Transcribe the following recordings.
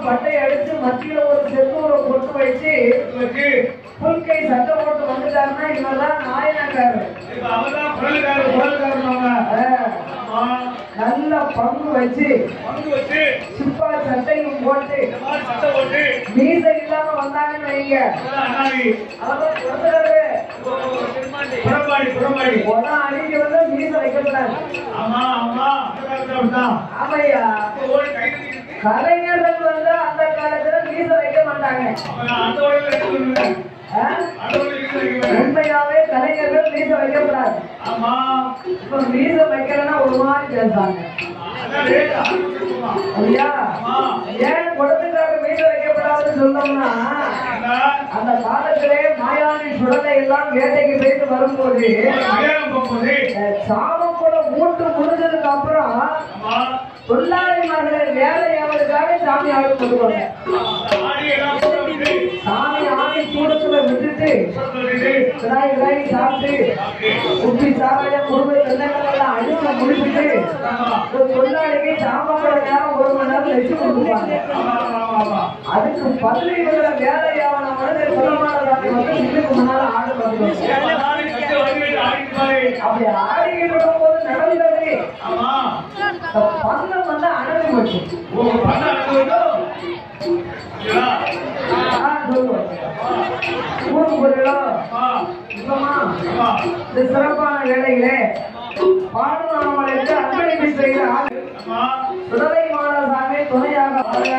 பட்டை அடிச்சு மத்தியில ஒரு செந்தூரை பொட்டு வச்சு வச்சு புல்கை சட்டை போட்டு வந்துட்டாருன்னா இவெல்லாம் நாயனக்காரர் இப்ப அவர்தான் குரல்காரர் குரல்காரன் அவங்க ஆ, ஆமா நல்ல பங்கு வச்சு பங்கு வச்சு சிப்பா சட்டையும் போட்டு இந்த மாதிரி சட்டை போட்டு மீசை இல்லாம வந்தாங்கன்னு வைங்க இப்பதான் அண்ணாடி அதான் கொடுத்துறாரு புறம்பாடி புறம்பாடி உடனே அடிக்கிறது மீசை வைக்கப்படாது ஆமா ஆமா அந்த காலத்துல அப்படிதான் ஆமையா இப்ப ஓடி கை தட்டி கலைஞர்கள் வந்து அந்த காலத்துல மீசை வைக்க மாட்டாங்க அவன் அந்த ஓடில இருக்கு ஆ? அந்த ஓடில இருக்கு உண்மையாவே கலைஞர்கள் மீசை வைக்கப்படாது ஆமா இப்ப மீசை வைக்கலன்னா ஒரு மாதிரி பேசுறாங்க அதான் ரேட் ஆரம்பிச்சிருக்குமா ஐயா ஆமா ஏன் குடத்துக்காக மீசை வைக்கப்படாதுன்னு சொன்னோம்னா என்ன அந்த காலத்திலே மாயாணி சுடலை எல்லாம் வேட்டைக்கு போயிட்டு வரும்போது வேகம் போகும்போது அஹ், சாமம் கூட மூட்டு முடிஞ்சதுக்கு அப்புறம் ஆமா தொழிலாளிமார்களை வேலையாவதுக்காக சாமி ஆடு கொடுப்பாங்க ஆடி எல்லாம் போட்டு சாமி ஆணி கூடத்துல விட்டுட்டு சொல்லிட்டு கிடாய் கிடாய் சாப்பிட்டு உப்பி சாராயம் குடும்ப வெள்ளங்கள் எல்லாம் அடிச்சு முடிச்சுட்டு ஆமா ஒரு தொழிலாளிக்கு சாப்பாடு நேரம் ஒரு மணி நேரம் வச்சு கொடுப்பாங்க ஆமா ஆமா ஆமா அதுக்கு பதிலை விட வேலையாவன மனிதர் சுலமான சாமி வந்து இதுக்கு முன்னால ஆடு பார்த்துக்கோங்க ஆடி கட்டு வந்து ஆடிட்டு பாரு அப்படி ஆடிக்கிட்டு இருக்கும்போது நடந்தது ஆமா இந்த பந்தம் வந்து அணகு போச்சு ஓ பண்ண அனுபவம் இல்லையா? நான் சொல்லுவேன் ஊருக்கு போறீங்களோ ஆமா இல்லம்மா ஆமா இந்த சிறப்பான வேலையிலே பாடுநாமலுக்கு அன்பளிப்பு செய்கிற ஆள் ஆமா சுடலை மாடசாமி துணையாக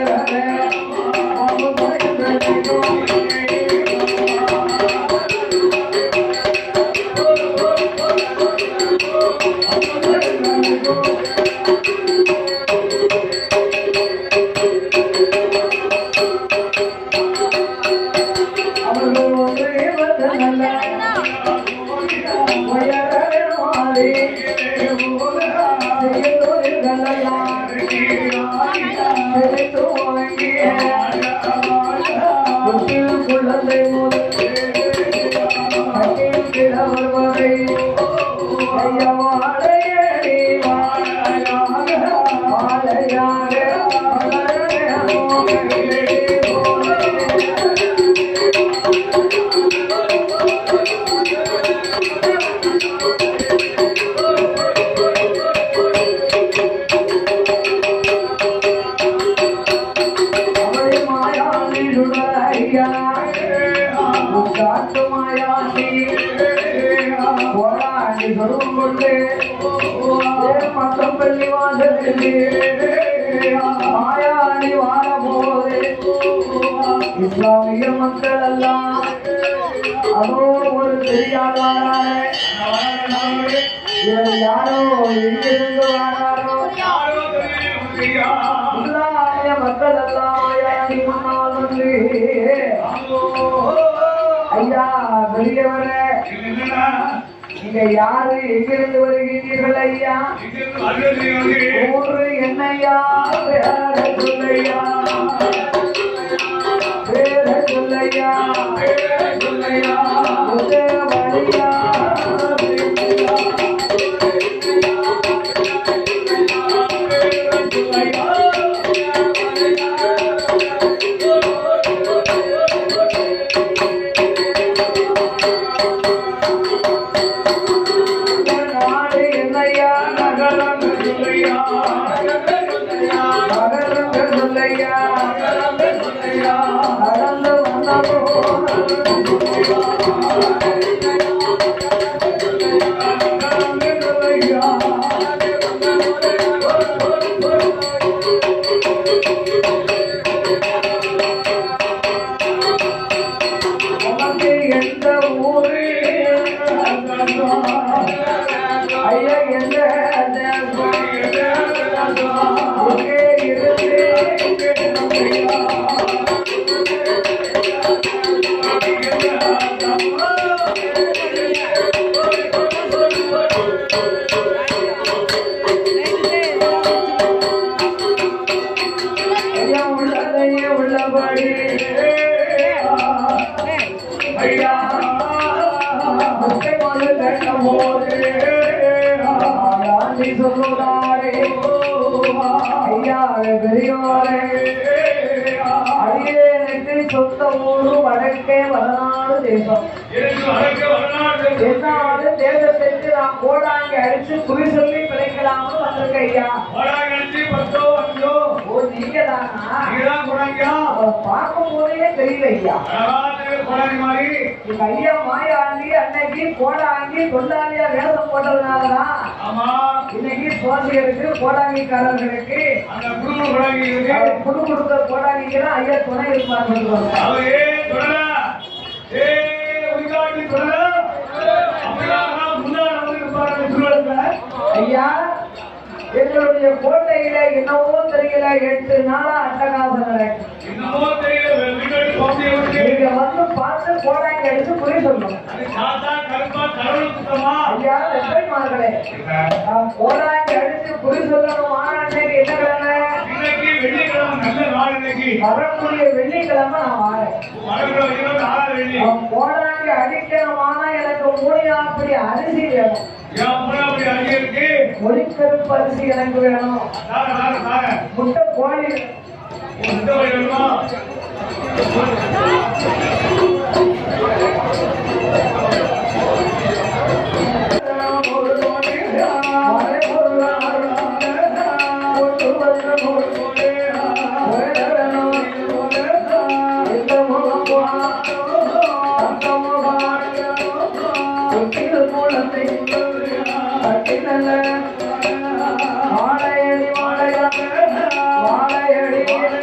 அவர்கள் ஒன்று வந்து நல்ல உயரவே மாறி செய்தொழில்களெல்லாம் செழித்து வாங்கிய முற்றில் குழந்தை முதல் கட்டில் கிழவர் வரை ஐயவாழையடி வாழையாக வாழையாக அவளை மாயாண்டி சுடலையா காட்டு மாயாண்டி போராடி சொருகம் கொண்டு மத்தம் பள்ளி வாசலில் மாயாண்டி வார போது இஸ்லாமிய மக்கள் எல்லாம் அதோ ஒரு தெரியாதாரே இவர் யாரோ எங்கிருந்து வாராரோ இஸ்லாமிய மக்கள் எல்லாம் மாயாண்டி முன்னால் வந்து ஐயா பெரியவரே நீங்க யாரு எங்கிருந்து வருகிறீர்கள் ஐயா ஊரு என்னையா பேர சொல்லையா பேர சொல்லையா உதய வழியா நாடு என்னையா நகரம் சொல்லையா நகரம் சொல்லையா நடந்து வந்தபோ உனக்கு எந்த ஊரு ஐயா எந்த எங்கே இருந்து ஐயா உள்ளதையே உள்ளபடி ஐயா முட்டை மது கட்டும் போது ஆயாண்டி சொல்லுதாரே ஐயா பெரியோரே அடியேனுக்கு சொந்த ஊரு வடக்கே வடநாடு தேசம் எனக்கு அழைக்க வரலாறு என்னாவது தேசத்திற்கு நாம் கோடாங்கி அடிச்சு குறி சொல்லி பிழைக்கலாம்னு வந்திருக்க ஐயா வடாகண்டி பத்தோ அஞ்சோ ஓ நீங்க தானா நீதான் குடாங்கியா பார்க்கும் போதே தெரியல ஐயா அழகான குடாங்கி மாதிரி எங்க ஐயா மாயாண்டி அன்னைக்கு கோடாங்கி தொண்டாளியா வேஷம் போட்டதுனாலதான் ஆமா இன்னைக்கு சுவாசிகளுக்கு கோடாங்கிக்காரர்களுக்கு அந்த குடும்ப குடாங்கி இருக்கு குடு கொடுத்த கோடாங்கிக்கு தான் ஐயா துணை இருப்பாங்க அவன் ஏ தொடரா ஏ உயிராட்டி தொடரா அப்படிதான் முன்னாடி வந்து இருப்பாரு திருவள்ளத்துல ஐயா எங்களுடைய கோட்டையில என்னவோ தெரியல எட்டு நாளா அட்டகாசம் நடக்கும் என்னமோ தெரியல வீட்டோட கோப்பையை விட்டு நீங்க வந்து பார்த்து கோடாங்கி அடிச்சு புரிய சொல்லணும் அது சாத்தா கருப்பா கடவுள் குத்தமா ஐயா வெப்பைமார்களே நான் கோடாங்கி அடிச்சு புரி சொல்லணும் ஆனாண்டைக்கு என்ன கிழமை இன்னைக்கு வெள்ளிக்கிழமை நல்ல நாள் இன்னைக்கு வரக்கூடிய வெள்ளிக்கிழமை நான் வாரேன் வரக்கூடிய இருபத்தி ஆறாம் வெள்ளி நான் கோடாங்கி அடிக்கணுமானா எனக்கு மூணு அப்படி அரிசி வேணும் என் அம்மா அப்படி அங்கே இருக்கு ஒளிக்கருப்பு அரிசி எனக்கு வேணும் தார தார தார முட்டை கோழி இந்த வழி வேணுமா வாழையடி வாழையடி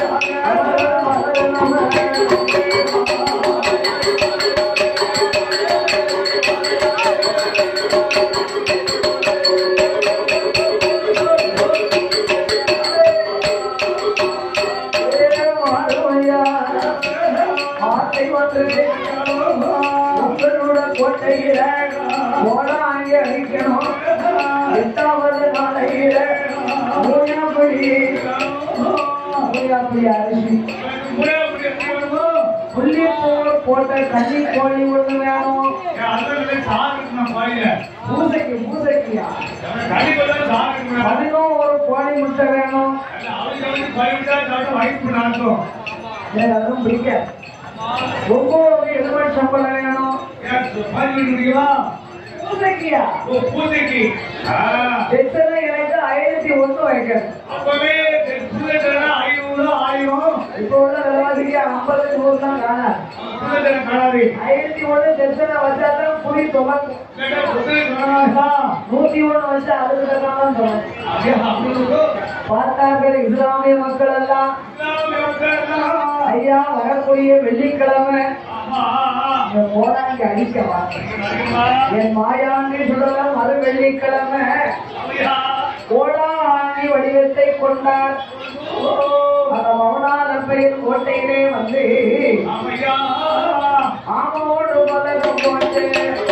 கோட்டையில ஓடாங்க அடிக்கணும் எட்டாவது நாளையில மூணாப்படி மூணாப்படி அரிசி முறை அப்படி எப்படி வேணுமோ புள்ளி போல் போட்ட கன்னி கோழி ஒண்ணு வேணும் என் அண்ணனுக்கு சார் இருக்கு நான் பாயில பூசைக்கு பூசைக்கியா கண்டிப்பா சார் இருக்கு அதுக்கும் ஒரு கோழி முட்டை வேணும் அவருக்கு வந்து பயவிட்டா சாப்பிட்டு வாய்ப்பு நாட்டும் எனக்கு அதுவும் பிடிக்காது ஒவ்வொரு எலும்பை சம்பளம் வேணும் ஏன் பாதி விட்டுருக்கீங்களா பூசைக்கியா ஓ பூஜைக்கு ஆ, எத்தனை எனக்கு ஆயிரத்தி ஒண்ணு வைக்கணும் அப்பவே புள்ளத்தனா ஐநூறு ஆயிரம் இப்போ உள்ள விலைவாசிக்கு ஐம்பது நூறு தான் காணாது புள்ளத்தனை காணாது ஆயிரத்தி ஒண்ணு தெச்சனை வச்சாதான் புளி துவங்கும் கேட்டா புள்ளை காணாதா நூத்தி ஒண்ணு வச்சா அதுக்கு தக்காம துவங்கும் அப்படியே அப்படி இருக்கும். பார்த்தார்கள் இஸ்லாமிய மக்கள் எல்லாம் இல்லாம உட்கார்ந்தா. ஐயா வரக்கூடிய வெள்ளிக்கிழமை ஆமா, ஆ, ஆ. இந்த போராங்க அடிக்கவா சரிம்மா. என் மாயாண்டி சொல்லலாம் மறு வெள்ளிக்கிழமை அப்படியா? கோடாங்கி வடிவத்தை கொண்டார் அந்த மௌனாதப்பையின் கோட்டையிலே வந்து ஆமையா. ஆமோடு மலரும் போட்டு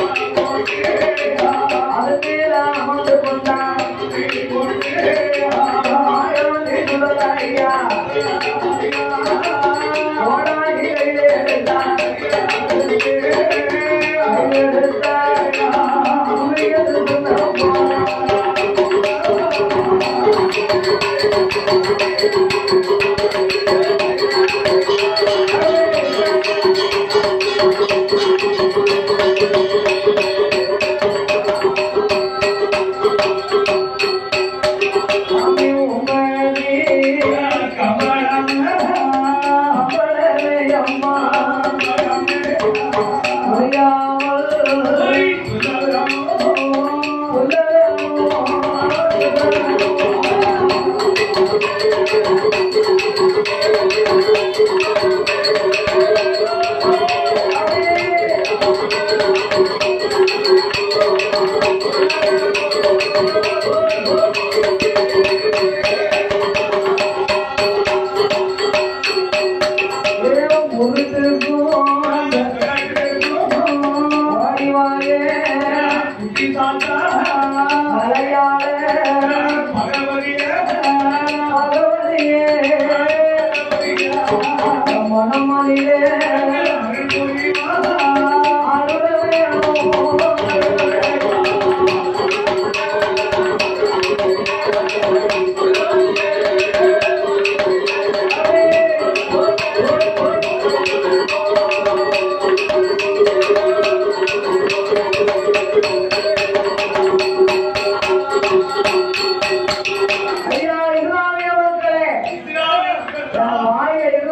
அது மேல அமர்ந்து கொண்டார் மாயாண்டி சொல்லலாம் ஐயா கோடாங்கி கையிலே எடுத்தார் கையில் எடுத்தார் உண்மையில் சொன்னப்பா சாமி உங்களே கமலம். அப்பளவே அம்மா அறியாமல் ஓய், சுந்தரம். சொல்லவே அம்மா. ஏன் முழுத்திருக்கும் வாடி வாயே குட்டி தாத்தா. மலையாள பகவதியே. பகவதியே மனமதிலே அருள்புரிவா. அருளவே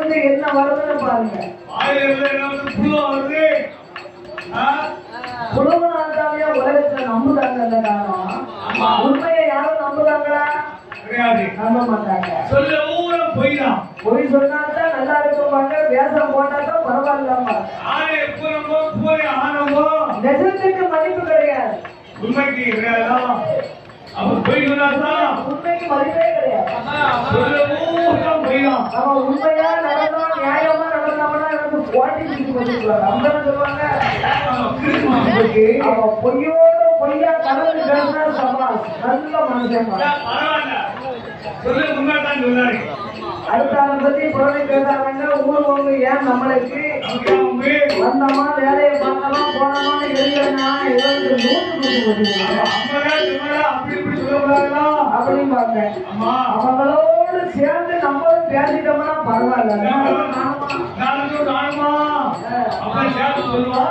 வாயிலிருந்து என்ன வருதுன்னு பாருங்க வாயிலிருந்து என்ன வந்து புழு வருது ஆ? புலவனாந்தாவே உலகத்துல நம்புறாங்க இந்த காலம் ஆமா. உண்மையை யாரும் நம்புறாங்களா கிடையாது நம்ப மாட்டாங்க சொல்ல ஊர பொய் தான் பொய் சொன்னாதான் நல்லா இருக்கும்பாங்க வேஷம் போட்டாதான் பரவாயில்லாம ஆனை பூரமோ பூரை ஆனமோ நெசத்துக்கு மதிப்பு கிடையாது உண்மைக்கு கிடையாதா அப்ப பொய் சொன்னாதான் உண்மைக்கு மதிப்பே கிடையாது சொல்ல ஊர பொய் தான் நம்ம உண்மையா நடந்தோம் நியாயமா நடந்தோம்னா எனக்கு போட்டி பிடிச்சு வந்துருக்காங்க அவங்க சொல்லுவாங்க அவன் பொய்யோட பொய்யா கலந்து பேசினா சபாஸ் நல்ல மனுஷன் பரவாயில்ல சொல்லு உண்மைதான் சொன்னாரு அடுத்த ஆளை பத்தி புறணி பேசாங்க ஊர் வந்து ஏன் நம்மளுக்கு நமக்கு அவங்க வந்தோமா வேலையை பார்த்தோமா போனோமா எழுதனா எழுந்து நூற்று நூற்று அம்மரா சுமரா அப்படி இப்படி சொல்லக்கூடாதா அப்படிம்பாங்க அம்மா அவங்களோடு சேர்ந்து நம்மளும் பேசிட்டோம்னா பரவாயில்ல நாம- நானும் நானுமா அப்படி சேர்த்து சொல்லுவா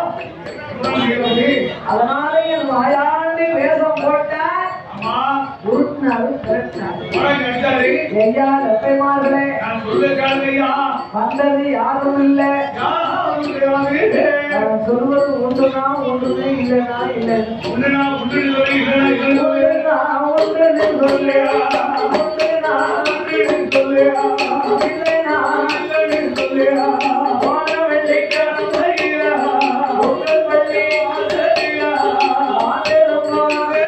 அதனால என் வாயாண்டு வேஷம் போட்டா அம்மா உருட்டினாலும் திரட்டினாலும் படம் கடிச்சாரு ஐயா ரெட்டைமார்களே நான் சொல்ல கேளுங்கய்யா வந்தது யாரும் இல்ல யாரும் கிடையாது நான் சொல்வது ஒன்றுனா ஒன்றுமே இல்லைனா இல்லை ஒண்ணுனா ஒண்ணு சொல்லி இல்லைனா இல்லைன்னு சொல்லு. ஒன்றுனா ஒன்றுன்னு சொல்லியா ஒன்றுனா ஒண்ணுன்னு சொல்லியா, இல்லைனா இல்லைன்னு சொல்லியா, போன வெள்ளிக்கிழமையா உங்கள் பள்ளி சரியா, ஆண்டிருந்தோம்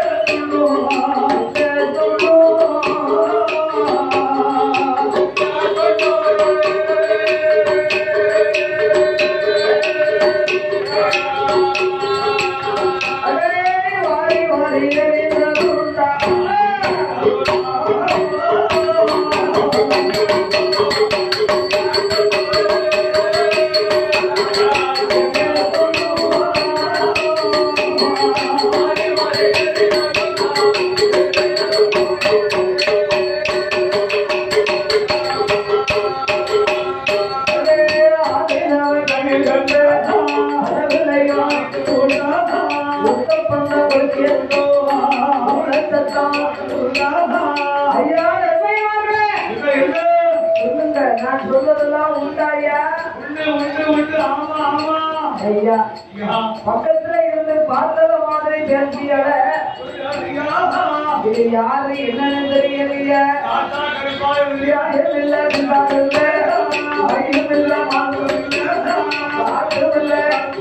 ஐயா எம்மையார்களே, இல்ல, இல்ல. சொல்லுங்க நான் சொல்வதெல்லாம் உண்டாயா உண்டு, உண்டு, உண்டு, ஆமா, ஆமா. ஐயா ஐயா, பக்கத்துல இருந்து பார்த்தத மாதிரி பேசியட ஐயா, இது யாரு என்னன்னு தெரியலைய தாத்தா கருப்பாய் இல்லையா? இல்ல பிள்ளாரில்ல ஐயமில்ல மாற்றமில்ல காற்றுமில்ல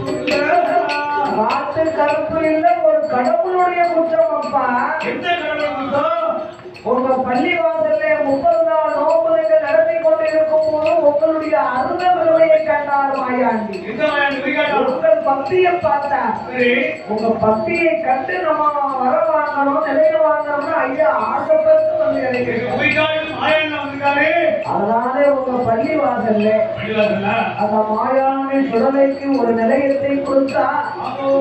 காற்று கருப்பு இல்ல ஒரு கடவுளுடைய குற்றம் அப்பா எந்த கடவுள் குத்தம்? உங்க பள்ளி வாசல்ல முப்பது நாள் நோம்பு நீங்கள் நடத்தி கொண்டிருக்கும் போது உங்களுடைய அருந்த விருதையை கண்டார் மாயாண்டி எந்த வயது விரிகாட்டம்? உங்கள் பக்தியை பார்த்தா சரி, உங்க பக்தியை கண்டு நம்ம வர வாங்கணும் நிலைய வாங்கணும்னு ஐயா ஆசைப்பட்டு வந்து எங்க கிடைக்கிறோம் விரிகாட்டம் மாயண்ணா வந்திருக்காரு. அதனாலே உங்க பள்ளி வாசல்ல பள்ளிவாசல்ல. அந்த மாயாண்டி சுடலைக்கு ஒரு நிலையத்தை கொடுத்தா அப்போ,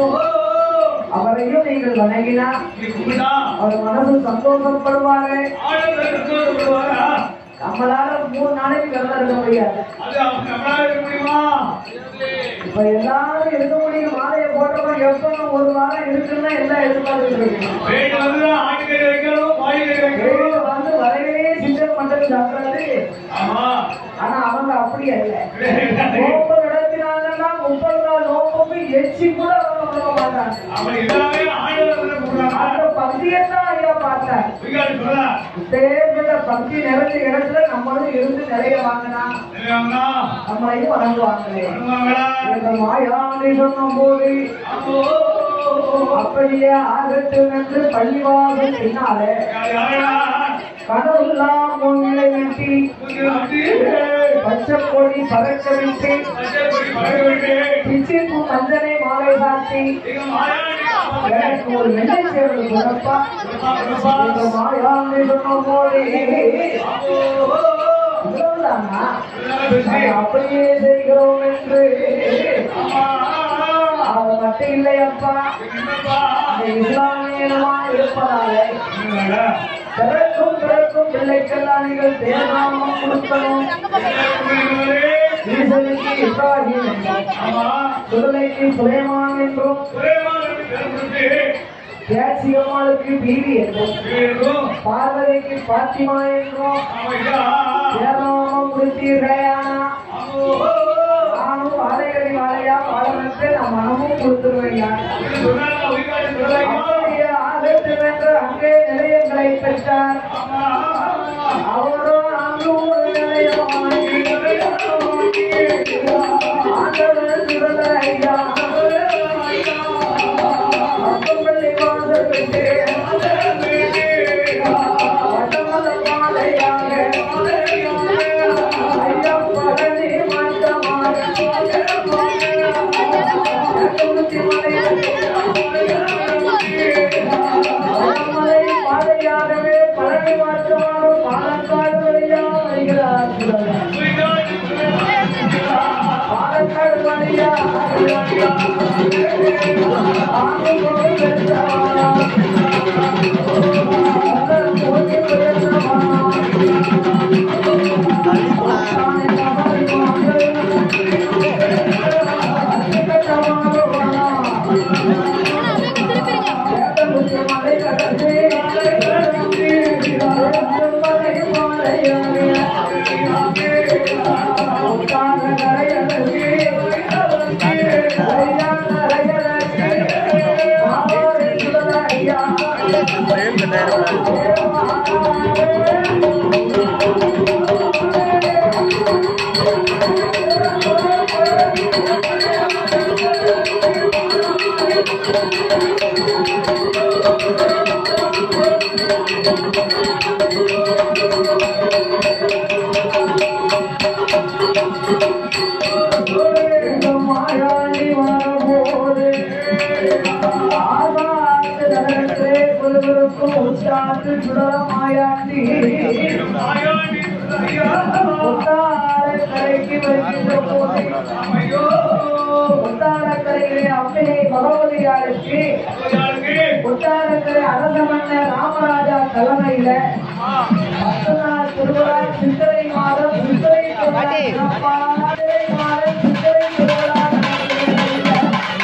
அவரையும் நீங்கள் வணங்கினா நீ கும்பிட்டா, அவர் மனசு சந்தோஷப்படுவாரு ஆடவர் சந்தோஷப்படுவாரா? நம்மளால மூணு நாளைக்கு விரதம் இருக்க முடியாது அது அப்படி நம்மளால இருக்க முடியுமா? இப்ப எல்லாரும் இருக்க முடியும் மாலையை போட்டவங்க எப்ப ஒரு வாரம் இருக்குன்னா எல்லாம் எதிர்பார்த்துட்டு இருக்கணும் வேண்டு வந்துதான் ஆட்டுக்கறி வைக்கணும், வாய்க்கறி வைக்கணும். வெளியில வந்து வரவே சிந்தனை பண்றது சாப்பிடாது ஆமா. ஆனா அவங்க அப்படி அல்ல நோம்பு நடத்தினாங்கன்னா முப்பது நாள் நோம்புக்கு எச்சி கூட அவங்க பண்ண மாட்டாங்க அவன் எல்லாமே ஆடவர் தான் கூப்பிடுறாங்க. அந்த பக்தியத்தான் ஐயா பார்த்தார் விரிகாட்டம் சொல்றா. தேர்தல பக்தி நிறைஞ்ச இடத்துல நம்மளும் இருந்து நிறைய வாங்கினா இல்லையாம்மா? நம்மளையும் வணங்குவாங்களே பண்ணுவாங்களா? இந்த மாயாண்டி சொன்ன போது அப்போ, அப்படியே ஆகட்டும் என்று பள்ளிவாசல் பின்னாலே யார் யாரடா? கடவுள்லாம் முன்னிலை நிறுத்தி தூக்கி வந்து, பச்சை கொடி பறக்க விட்டு பச்சை கொடி பறக்க விட்டு, பிச்சிப்பு மஞ்சனை மாலை சாத்தி எங்க மாயாண்டி எனக்கு ஒரு வெள்ளை சேவல் கொடுப்பா கொடுப்பா, கொடுப்பா. இந்த மாயாண்டி சொன்ன போது அப்போ, இவ்வளவுதானா? இதெல்லாம் பேசி, நாங்க அப்படியே செய்கிறோம் என்று ஆமா, அது மட்டும் இல்லையப்பா என்னப்பா? இந்த இஸ்லாமியமா இருப்பதாலே என்னடா? பிறக்கும் பிறக்கும் பிள்ளைக்கெல்லாம் நீங்கள் தேர்நாமம் கொடுக்கணும் என்னது? ஈசனுக்கு இப்ராஹிம் என்றும் ஆமா, சுடலைக்கு சுலைமான் என்றும் சுலைமான் என்று பேர் கொடுத்து, பேச்சியம்மாளுக்கு பீவி என்றும் பேரும், பார்வதிக்கு பாத்திமா என்றும் ஆமா, ஐயா, தேர்நாமம் கொடுத்தீர்களேயானா ஆமா, கொடுத்துருவையா சொன்னாங்க உயிர்காடு சொல்லலைமா அப்படியே ஆகத்து வென்று அங்கே நிலையங்களை பெற்றார் அவரும் அங்கு ஒரு நிலையம் வாங்கி ஆண்டவர் சுடல ஐயா அப்பம்பள்ளி வாசல் பெற்று வட்டமல மாலையாக ஐயா பழனி மாற்றமாக கட்டுமுத்தி மலை பாதையாகவே பழனி மாற்றமாக பாலக்காடு வழியா வருகிறார் சுடல பாலக்காடு வழியா ஆங்கு போய் வென்றவனா உங்கள் போய் வென்றவனா மாயாண்டி வரபோது ஆகாத்து நகரத்திலே கொலுவிருக்கும் உச்சாத்து சுடர மாயாண்டி மாயாண்டி ஐயா முத்தார கரைக்கு வருகின்ற போது ஐயோ முத்தாரக்கரையிலே அம்மையை பகவதி அழைச்சி யாருக்கு முத்தாரக்கரை அரச மன்னர் ராமராஜா தலைமையில பத்து நாள் திருவிழா சித்திரை மாதம் சித்திரை திருவிழா சிறப்பான சித்திரை மாதம் சித்திரை திருவிழா நடக்கிறது.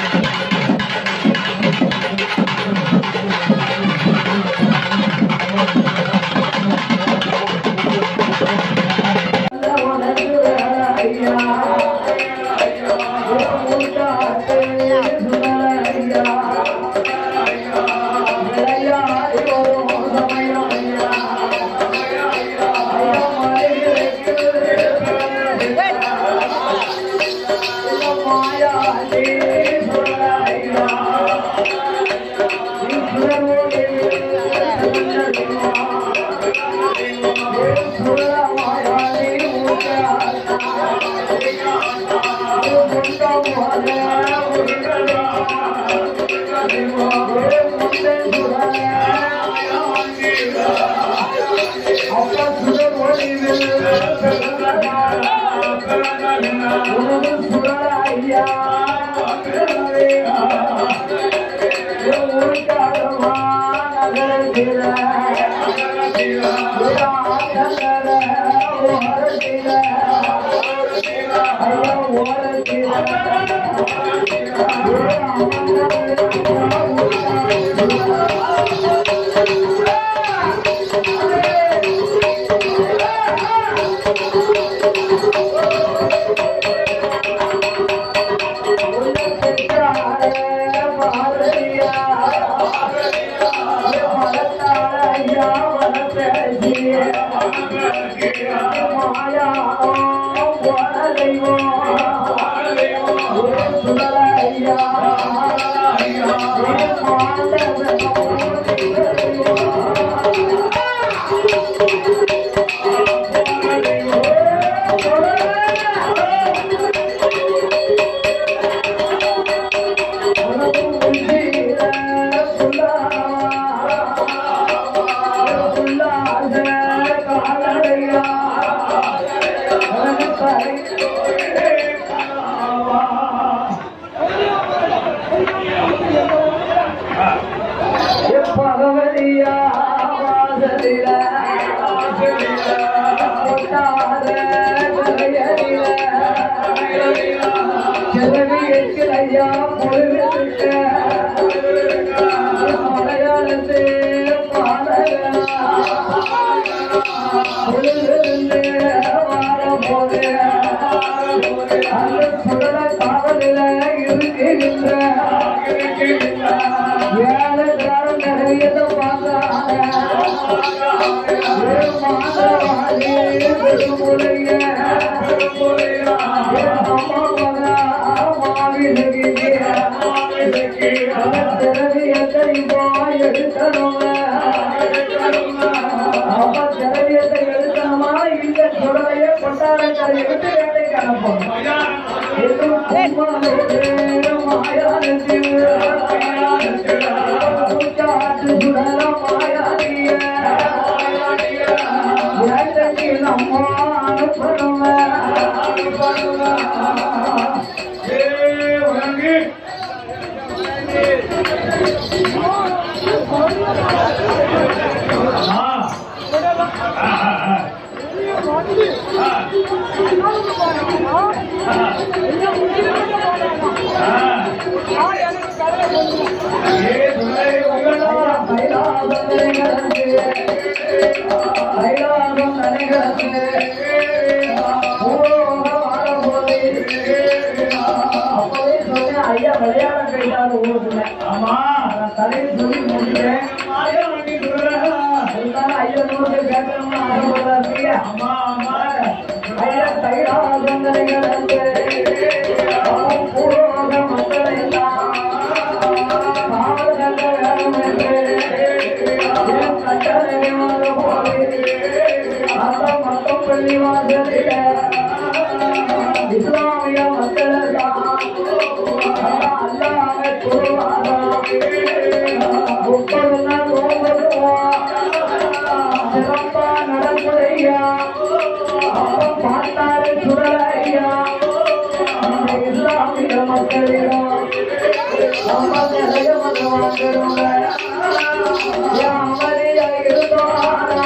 பகவதியா வாசலில கொட்டாத கரையடில கிளவி எச்சிலையா பொழுதுக்க மலையாளத்து பாடகனா பொழுதிருந்து வாரப்போது அந்த சுடல காவலில இருக்கு நின்ற ஏழு காரம் நிறையதை பார்த்தாங்க மாதவாதி பெருமுறைய அம்மா மகா மாவிலகிய திரவியத்தை போய் எடுக்கணும் அப்ப திரவியத்தை எடுக்கணுமா இந்த சுடலைய கொட்டாரக்கரை எடுத்து வேலைக்கு அனுப்பணும் ஐயா விளையாட போயிட்டாரு ஊருக்குள்ள ஆமா நான் தலையை சொல்லி முடிச்சிட்டேன் மாயா வண்டி சொல்றேன் இருந்தாலும் ஐயா நூறு கேட்கணும்னு ஆரம்பிச்சாரு ஆமா ஆமா ஐயா தைராசங்கரைகள் வந்து பூர்வமாக மக்கள் எல்லாம் காவல் கட்ட வேணும் என்று என் கட்டளை போது அந்த மக்கள் பள்ளி வாசலில் இஸ்லாமிய மக்கள் எல்லாம் அல்லாஹ்வை தொழுவாராம். முப்பது நாள் நோன்புடுவோம். சிறப்பா நடக்குதையா அப்பம் பார்த்தாரு சுடலையா இந்த இஸ்லாமிய மக்களிடம் நம்ம நிறைய வந்து வாங்குறோங்க ஏன் அமைதியா இருந்தோம்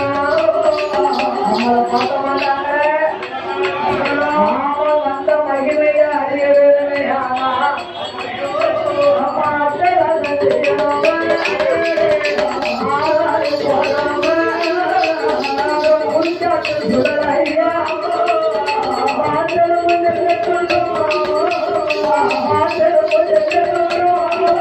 நம்மளை பார்க்க மாட்டாங்க நாம வந்த மகிமையை அறிய வேணுமே ஆமா நம்ம அத்தை செய்யணும் ஆளாளு போடாம முடிச்சாட்டு சுடலையா மாற்றணும் கொஞ்சம் மாற்றணும் கொஞ்சம்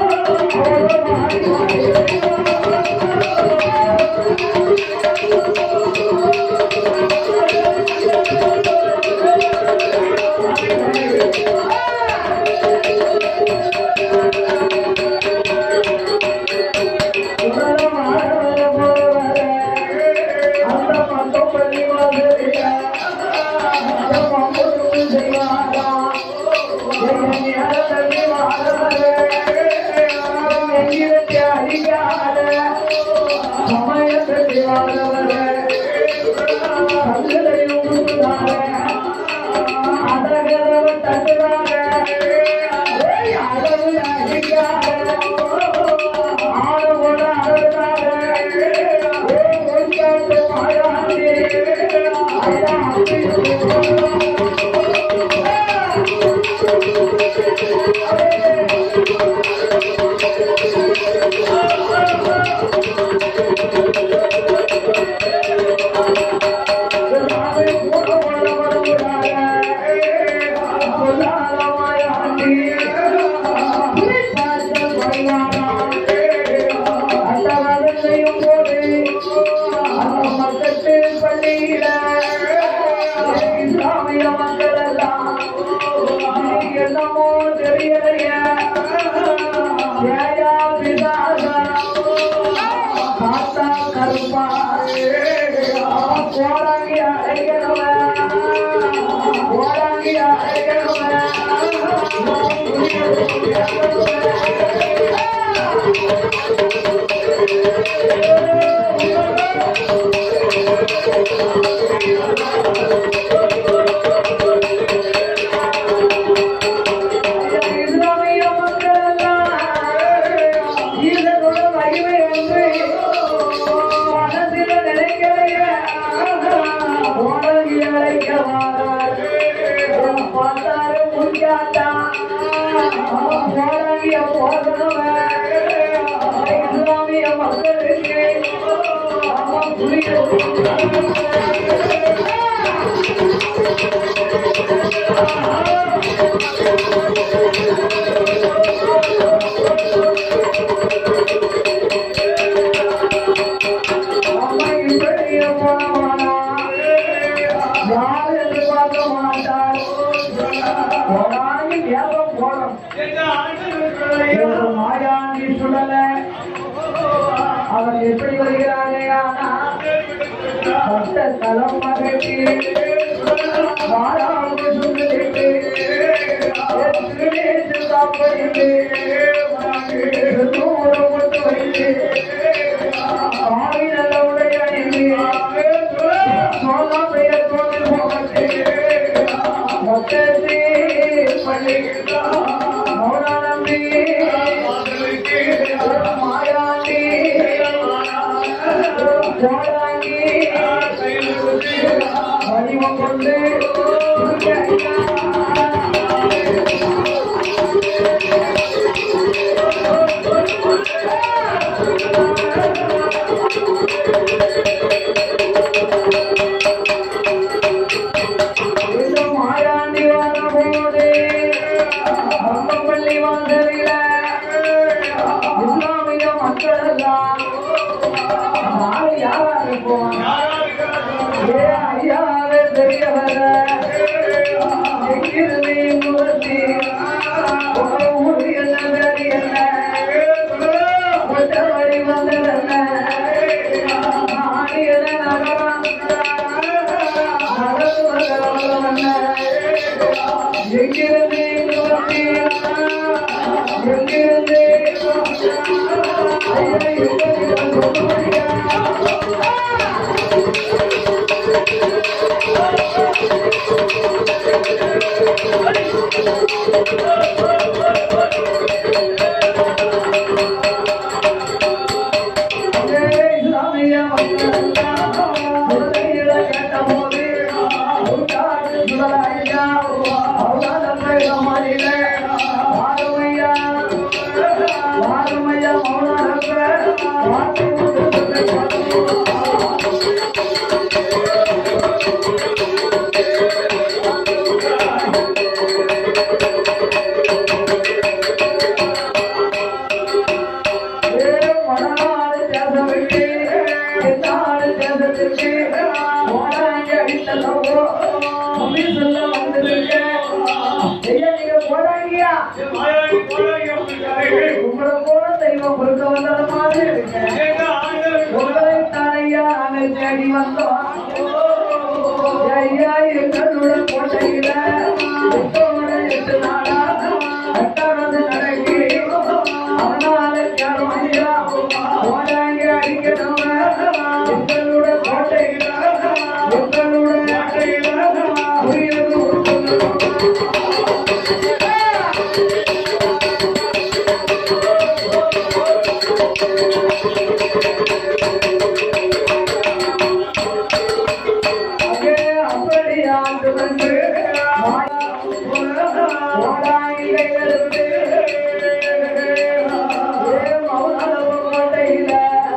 என்னமோ தெரியலையா ஏயா பிதாசா பார்த்தா கருப்பா போடாங்கி அழைக்கிறவன் போடாங்கி அழைக்கிறவன் இஸ்லாமிய மக்கள் எல்லாம் ஈசனோட மகிமை என்று மனதில் நினைக்கலையே உணர்வி அழைக்க பார்த்தாரு முடியாட்டா போராடிய போதனவன் இஸ்லாமிய மக்களுக்கு அவன் புரிய அம்மா இப்படியே போனவானா யாரும் எதிர்பார்க்க மாட்டார் போனாலும் ஏதம் போடும் ஒரு மாயாண்டி சுடல அவன் எப்படி வருகிறானே ஆனா பட்ட தலம் மகட்டி வாழாவுக்கு சுண்டிட்டு திருநேற்று காப்பறிந்து நூறு கொண்டு வைத்து ஆவி நல்ல உடை அணிந்து சோழா பெயர் கொண்டு போகட்டு மொத்தத்தை பண்ணி மௌனானந்தி மாயாண்டி ஜோடாங்கி வடிவம் கொண்டு இந்த மாயாண்டி வர போது அம்பப்பள்ளி வாசலில இஸ்லாமிய மக்கள் எல்லாம் நாளை யாரா இருப்போம் ஏ ஐயாவே பெரியவர எங்கிருந்து முகத்தி உங்க ஊரு என்ன பேரு என்ன ஒற்றவழி வந்தது என்ன ஆடியன நகரம் நடந்து வந்தவர்கள் என்ன எங்கிருந்து முகத்தி எங்கிருந்து ஐயா எப்படி உங்களை போல தெய்வம் கொடுக்க வந்தது மாதிரி இருக்கேன் உங்களை தானையா நாங்கள் தேடி வந்தோம் ஐயா எங்களுடன் கோட்டையில எட்டோட எட்டு நாளா எட்டாவது நடக்கி அதனால யாரும் ஐயா ஓடாங்க அடிக்கணும் எங்களோட கோட்டையில எங்களோட கோட்டையில உயிருக்கு கொடுக்கணும் அங்கே அப்படியாண்டு வந்து ஓடாயிலிருந்து கோட்டையில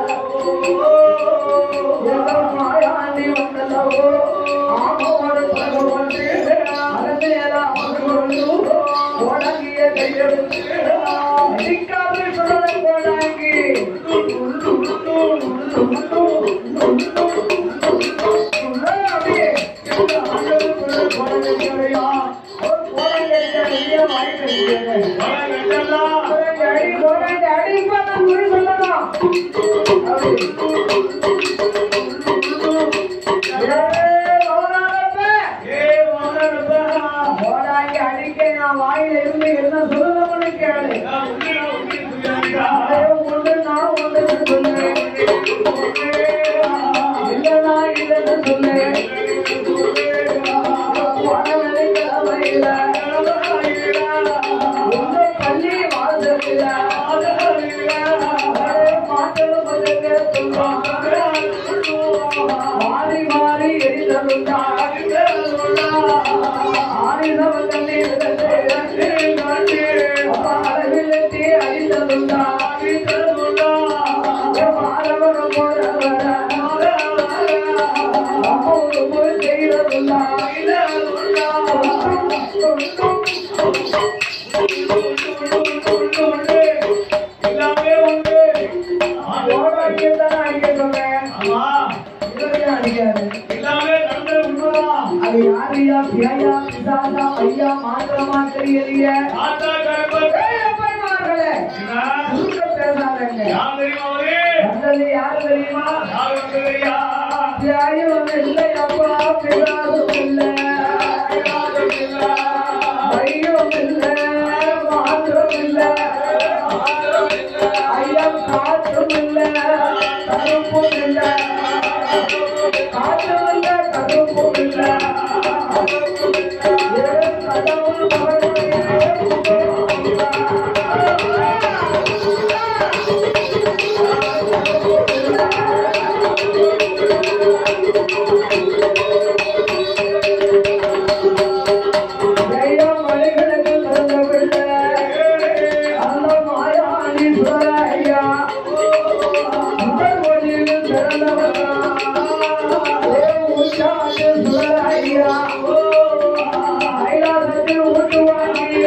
மாயாண்டி வந்ததோ ஆமோடு பகவந்து அரசையெல்லாம் கொண்டு ஓடங்கிய கையெழுத்து அடிக்காது சுடல கோடாங்கி வாயில இருந்து என்ன சொல்லணும்னு கேளு ஒன்று நான் ஒன்று சொல்லுவேன் இல்லைனா இல்லைன்னு சொல்லு பணவெளிக்கிழமையில உங்க பள்ளி வாசலில மாற்றல் கொஞ்சம் பேர் சொல்லுவாங்க மாறி மாறி எரிதலுண்டா ஆயுதம் கண்ணி அளவில் அழித்தலுண்டா மாறவர போறவர செய்ததுண்டா எல்லாமே உண்டு ஓடாடியதான் அடிக்க சொன்னேன் ஆமா இவரையும் அடிக்காது எல்லாமே நடந்தது உண்மைதான் அது யாரையா பியாயா பிசாசா ஐயா மாத்திரமா தெரியலையே ஆத்தா கருப்பர் ஏழைப்பைமார்களே, என்ன? குறுக்க பேசாதீங்க. யார் தெரியுமா அவரு வந்தது யாரு தெரியுமா யார் வந்ததையா பியாயும் இல்லை அப்பா பிசாசும் இல்லை ஐயும் இல்லை மாத்திரம் இல்லை ஐயம் காற்றும் இல்லை கருப்பும் இல்லை காற்றும் இல்லை கருப்பும் இல்லை ஏன் கடவுள் மகனுடைய ஜெயம் மலைகளுக்கு பிறந்த பிள்ளை அந்த மாயாணீஸ்வர ஐயா முதல் ஒளியில் பிறந்தவனா உஷாதீஸ்வர ஐயா கைலாசத்தில் ஊட்டு வாங்கி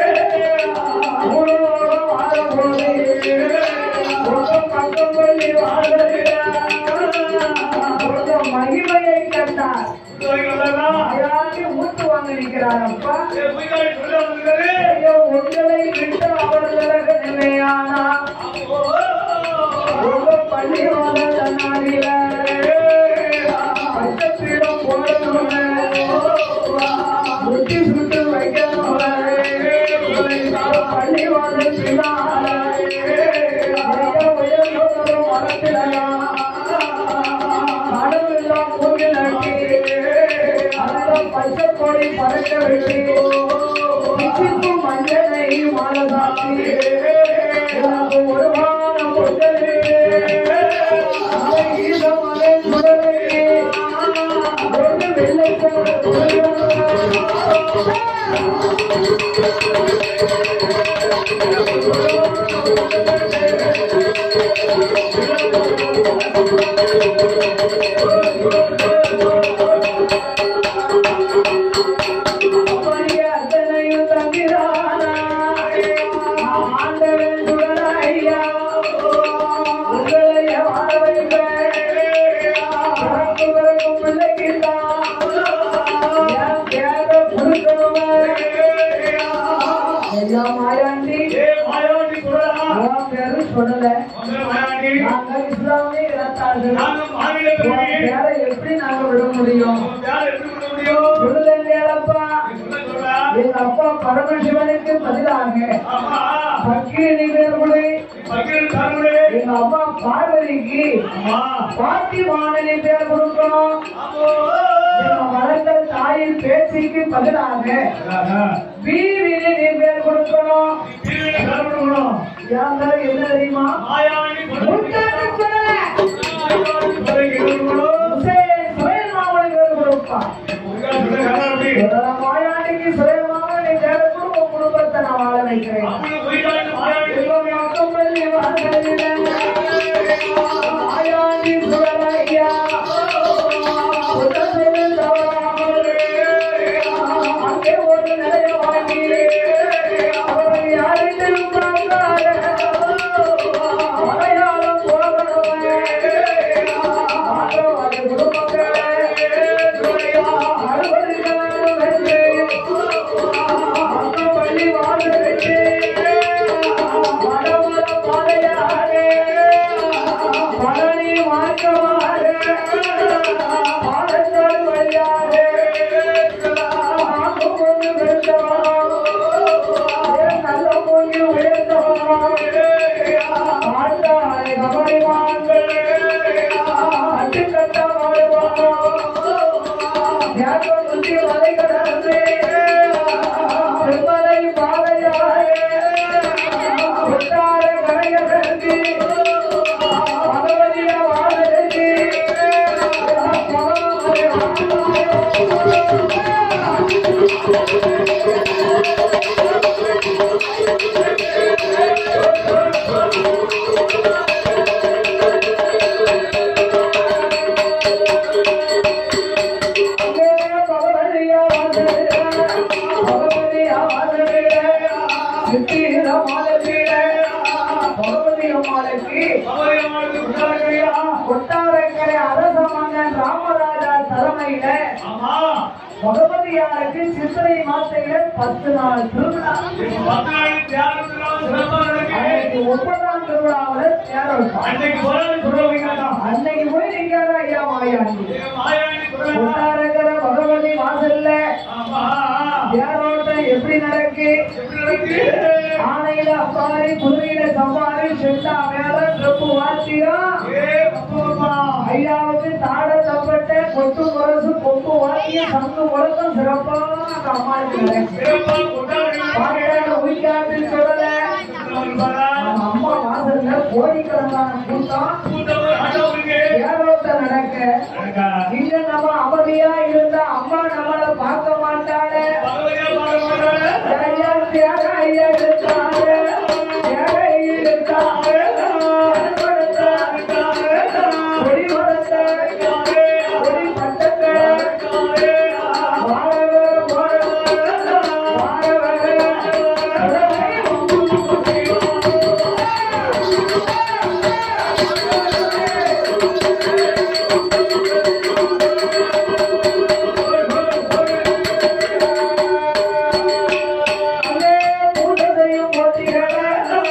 ஊரோட வாழப்போது உங்கள் பக்கம் சொல்லி வாழ்ந்த மகிமையை கண்டார் அயாண்டி ஊட்டு வாங்க நிற்கிறார் அப்பா ஐயோ உங்களை விட்டு அவர் விலக நிலையானா உங்க பள்ளியோட தன்னாடியில பச்சப்பீடம் போடணுங்க புத்தி சுட்டு வைக்கணும் பள்ளியோட பின்னால ஐயா உயர்ந்தவரும் மரத்திலையா கடவுளெல்லாம் மூங்கி நட்டி அதெல்லாம் பச்சை கொடி பறக்க விட்டு பிச்சிப்பு மஞ்சளை மாலை சாத்தி எனக்கு ஒரு வாரம் கொண்டது ஈசமலை சுடலை ஒரு வெள்ளை அப்படியே அத்தனையும் தம்பிரானா ஆண்டவன் சுடனா ஐயா உங்களைய வாழ வைப்பேன் பிறப்பு பிறக்கும் பிள்ளைக்குத்தான் என் தேவை கொடுக்கணுமே எல்லாம் மாயாண்டி உன் பேரு சொல்லல நாங்கள் இஸ்லாமிய இனத்தார்கள் உன் பேரை எப்படி நாங்க விட முடியும் சொல்லுங்கப்பா எங்க அப்பா பரமசிவனுக்கு பதிலாக பக்கீனி பேர் கொடு எங்க அம்மா பார்வதிக்கு பாட்டி வாணனி பேர் கொடுக்கணும் எங்க வளர்ந்த தாயின் பேச்சிக்கு பதிலாக வீரினி நீ பேர் கொடுக்கணும் யாங்க என்ன தெரியுமா முத்தாண்டு சொல்லல உசேன் சுயல் மாமலை பேர் கொடுப்பா மாயாண்டிக்கு சுயமாக நீ பேர் கொடு உன் குடும்பத்தை நான் வாழ வைக்கிறேன் எல்லாம் யாக்கும் பள்ளி வாசலிலே மாயாண்டி சுடலையா உடலில் தவறாமல் அங்கே ஒரு நிலைய வாங்கி அவரை யாரிடம் பார்த்தார அடையாளம் போகணுமே ஆண்டவாதி குடும்பங்களே அறுபதுகளும் வெற்றி அந்த பள்ளி வாழ்ந்துட்டு வடமல பாதையாரே பழனி மார்க்கமாரே பாலக்காடு வழியாரே நாக்கு கொண்டு வெற்றவா நல்ல பொங்கி உயர்த்தவா ஆண்டாளை கபடி வாங்கள் அட்டுக்கட்ட வாழ்வானோ யாக்கோ சுத்தி மலை கடந்து செம்மலை பாதையாரே ஒட்டார கரையதற்கு பகவதிய வாழருக்கு அங்கே பகவதிய வாழருக்கு சித்திர மாதத்தில பகவதி அம்மாளுக்கு அவரையாவது உண்டாகையா கொட்டாரக்கரை அரச மன்னன் ராமராஜா தலைமையில ஆமா பகவதியாருக்கு சித்திரை மாசையில பத்து நாள் திருவிழா பதினாலு தியானத்தினால் சிறப்பா நடக்கு அன்னைக்கு ஒன்பதாம் திருவிழாவில் தேர வைப்பாங்க. அன்னைக்கு போராடி சொல்லுவீங்க அன்னைக்கு போய் நீங்க ஐயா மாயாண்டி மாயாணி சொல்லுங்க கொட்டாரக்கரை பகவதி வாசல்ல ஆமா தேரோட்டம் எப்படி நடக்கு எப்படி நடக்கு ஆனையில அப்பாரி குதிரையில சவாரி செண்டா மேல ட்ரப்பு வாத்தியம் ஏ அப்பா ஐயாவுக்கு தாட தப்பட்ட கொட்டு முரசு கொப்பு வாத்தியம் சங்கு முழக்கம் சிறப்பான அந்த அம்மாவுக்கு நடக்கு சிறப்பா கொண்டாடி பாக்கியான உயிர்காப்பில் சொல்லல நம்ம அம்மா வாசல்ல கோடிக்கணக்கான கூட்டம் கூட்டவர் ஆண்டவருக்கு தேரோட்டம் நடக்க இங்க நம்ம அமைதியா இருந்தா அம்மா நம்மள பார்க்க மாட்டாளே பகவதியா பாட மாட்டாங்க ஐயா தியாக ஐயா இருக்காங்க தியாக இருக்காங்க கொடி வளர்த்த கொடி பட்டத்த வாழவர் வாழவர் அங்கே பூதத்தையும் போட்டிகளே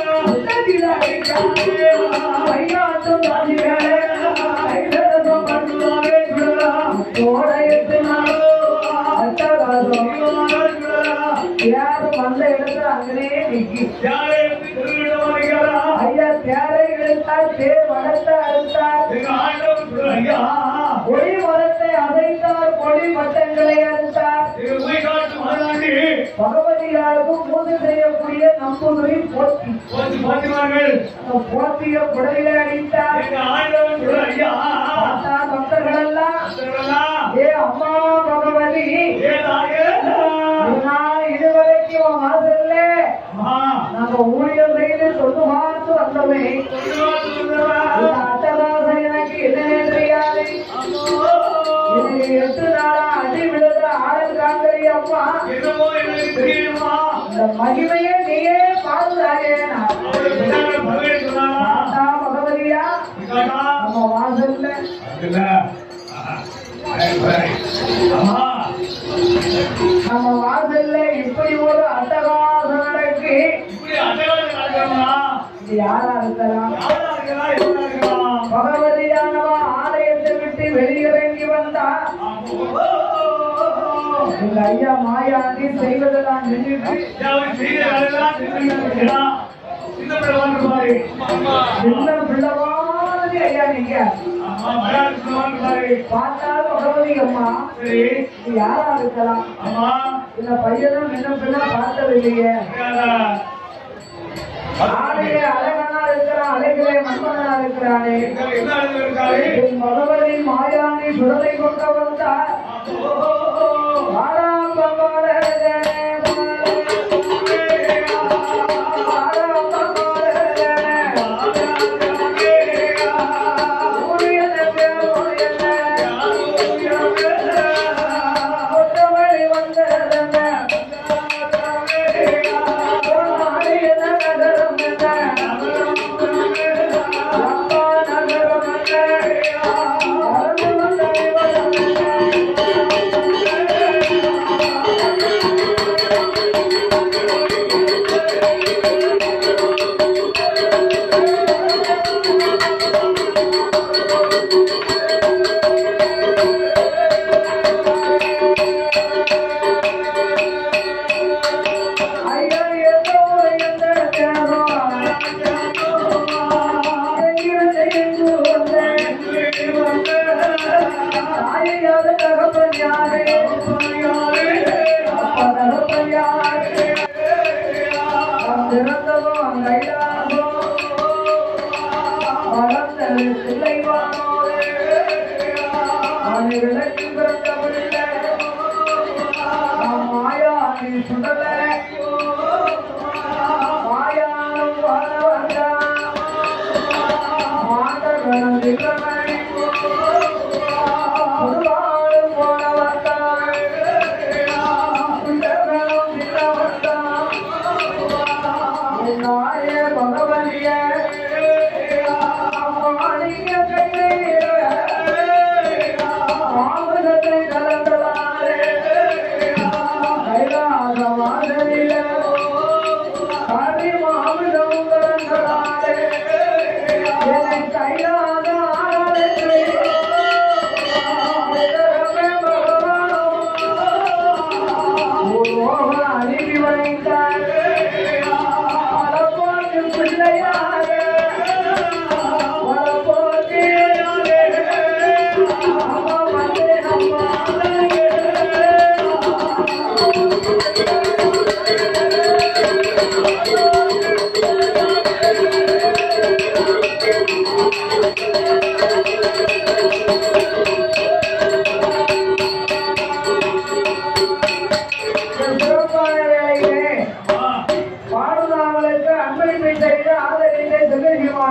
ஐயாட்டும் ராசிகளே ஐதரசம் பண்ணுவாரே கோடையத்து அட்டகாசம் யாரும் வந்த இடத்துல அங்கேயே நிக்கி ஐயா தேரை இழுத்தார் தேர் வளர்த்த அறுத்தார் ஒளி மரத்தை அசைத்தார் கொடி மட்டங்களை அறுத்தார் பகவதியாருக்கும் பூஜை செய்யக்கூடிய நம்புதுரை போட்டி அந்த போட்டிய குடையில அடித்தார் பார்த்தா பக்தர்கள் எல்லாம் ஏ அம்மா பகவதி நான் இதுவரைக்கும் உன் வாசல்ல நாங்க ஊழியர் செய்து தொண்டு பார்த்து வந்தோமே இந்த அட்டகாசம் எனக்கு என்னன்னு தெரியாது எனக்கு எட்டு நாளா அடி விழுத ஆடல் காங்கரி அம்மா இந்த மகிமையை நீயே பாதுகாக்கே பார்த்தா பகவதியா நம்ம வாசல்ல நம்ம வாசல்ல இப்படி ஒரு அட்டகாசம் நடக்கு இது யாரா இருக்கலாம் பகவதியானவா ஆலயத்தை விட்டு வெளியிறங்கி வந்தா எங்க ஐயா மாயாண்டி செய்வதெல்லாம் நின்றுட்டு சின்ன பிள்ளவாதி ஐயா நீங்க பார்த்தால் பகவதி அம்மா இது யாரா இருக்கலாம் இந்த பையனும் சின்ன பிள்ளை பார்த்ததில்லையே ஆலையே அழகனா இருக்கிறான் அழகிலே மன்மகனா இருக்கிறானே என் பகவதி மாயாண்டி சுடலை கொண்டு வந்தார் விளக்கு பிறந்தவரில்லை மாயா நீ சுடல மாயானம் வாழ வந்தா மாதவனம் விக்ரமணி புதுவாழும் போல வந்தாள் சுந்தரனும் வில்ல வந்தான்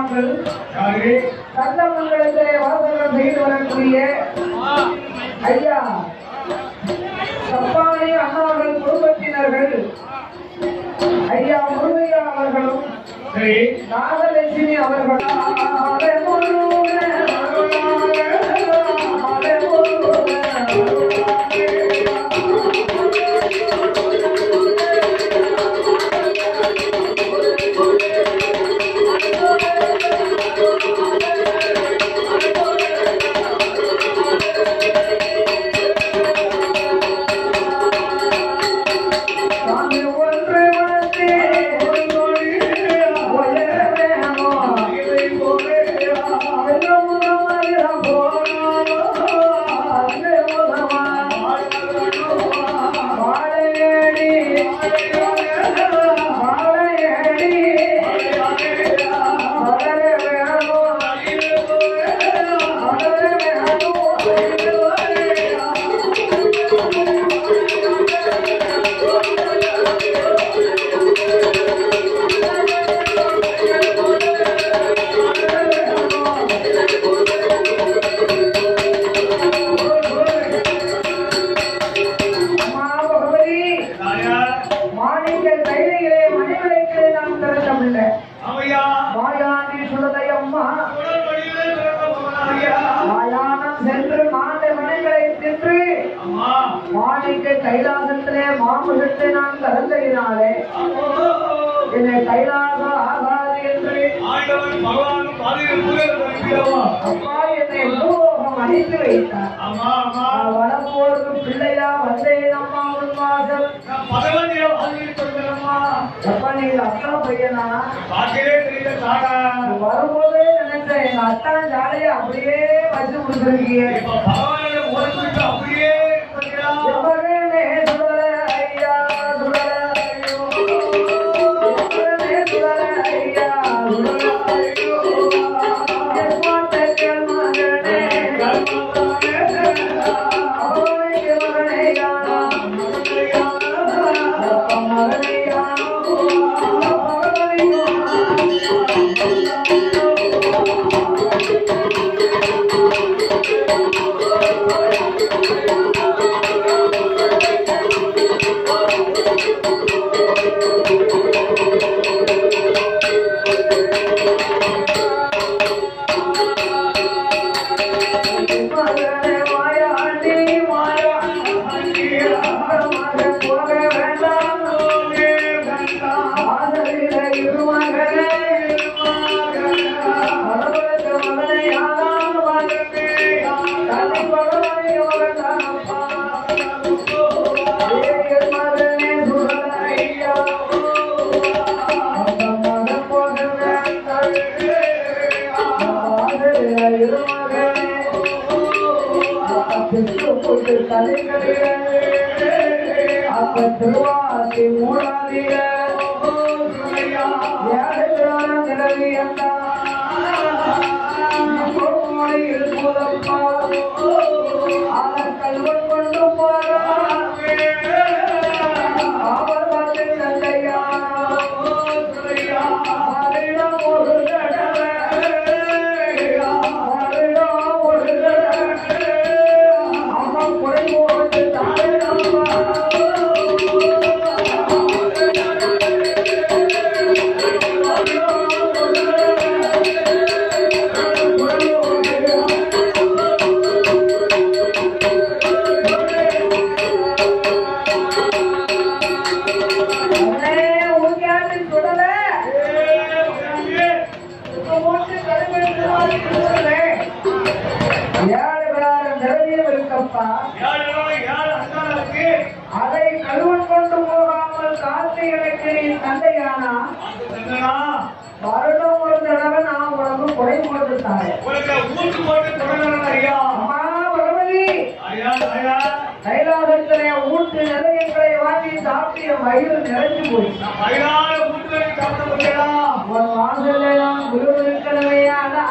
நாங்கள் யாரு சட்டமன்றத்திலே வாசகம் செய்து வரக்கூடிய ஐயா சப்பானி அண்ணாவர்கள் குடும்பத்தினர்கள் ஐயா முருகையா அவர்களும் சரி நாகலட்சுமி அவர்கள் ஆலே முருகே, ஆலே முருகே, சாமி ஒன்று வந்து உயர வேணும். இதை போலே வெள்ளம் முதமதிரம் போலும். அங்கே முதமா வாழையடி வாழையடி வளர வேணும். வளர வேணும். அம்மா பகவதி தாயா மாணிக்க தைலையிலே மணிவிளக்கிலே நாம் திறக்கவில்லை அவையா மாயாண்டி சுடலை அம்மா உடல் வழியிலே பிறந்த போனாயா மாயானம் சென்று மாண்ட மனைகளை தின்று அம்மா மாணிக்க கைலாசத்திலே மாமுகத்தை நான் கலந்ததினாலே என்னை கைலாசம் ஆகாது என்று ஆண்டவன் பகவான் பாதையில் புகழ் வருகிறவா அப்பா என்னை பூலோகம் அனுப்பி வைத்தார் அம்மா அம்மா நான் வளர்ப்போருக்கு பிள்ளையா வந்தேன் அம்மா உன் வாசல் நான் பகவதியை வாழ்வில் கொள்கிறம்மா அப்பா நீங்க அக்கா பையனா பார்க்கவே தெரியல தாடா வரும்போதே நினைச்சேன் எங்க அத்தான் ஜாலியை அப்படியே வச்சு கொடுத்துருக்கீங்க இப்ப பகவானோட ஓடிவிட்டு அப்படியே இருக்கிறா எவரே சுடல ஐயா சுடல ஐயோ எவரே சுடல ஐயா சுடல ஐயோ எஸ்மாட்டேல் மகனே அவனுக்கு மகனே யானா மகனே யானா மகனே யானா மகனே மாயாண்டி மாயாண்டி மகன் போக வேண்டாம் ஆதரில இருமகனே மலவரத்து மகனை யாதான் மகனே தனி பகவனை மகனாப்பா ஏழு மகனே சுடலையா அந்த மகன் போக வேண்டாம் ஆதரில இருமகனே பெற்று தலைகளிலே அப்ப திருவாசி மூடாதீர ஏழையான நிலவி மொழியில் முதப்பா அதை கல்வன் கொண்டு போறான் அவர் வந்து தந்தையான மரணம் ஒரு தடவை மரணம் ஒரு தடவை அவன் குறை போட்டு தாழப்பா அவனே ஊர்காட்டு சுடல மூச்சு கடுமைக்கு வாங்கி சுடலே ஏழு விழாரம் நிறவியும் இருக்கப்பா அதை கழுவன் கொண்டு போகாமல் காத்து எனக்கு நீ தந்தையானா வருடம் ஒரு தடவை நான் உனக்கு குறை போட்டு தாரேன் அம்மா பகவதி கைலாசத்திலே ஊற்று நிலையங்களை வாங்கி சாப்பிட்டு என் வயிறு நிறைஞ்சு போயிடுச்சு உன் வாசல்ல நான் குரு இருக்கணுமே ஆனா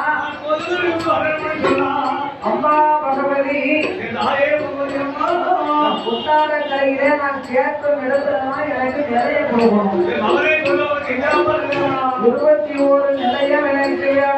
அம்மா பகவதி புத்தார கரையிலே நான் கேட்கும் இடத்துலதான் எனக்கு நிறைய கொடுக்கணும் இருபத்தி ஓரு நிலையம் எனக்கு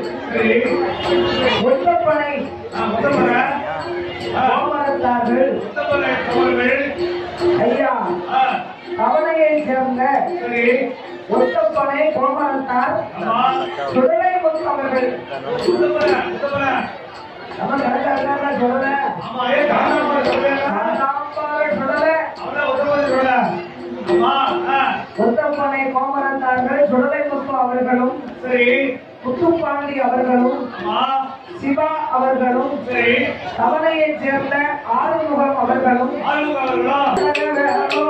சரி ஒத்தப்பனை ஆ, முத்தமர ஆ, கோமரத்தார்கள் முத்தமர அவர்கள் ஐயா ஆ, கவலையை சேர்ந்த சரி ஒத்தப்பனை கோமரத்தார் ஆமா சுடலை முத்து அவர்கள் முத்தமர முத்தமர நம்ம கரெக்டாக சொல்றேன் ஆமா ஏ காரணமா சொல்றேன் சாம்பார் சுடல அவன முத்தமர சொல்ல ஆமா ஆ, ஒத்தப்பனை கோமரத்தார்கள் சுடலை முத்து அவர்களும் சரி முத்துப்பாண்டி அவர்களும் ஆமா சிவா அவர்களும் சரி கவலையைச் சேர்ந்த ஆறுமுகம் அவர்களும் ஆளுங்க அவர்களா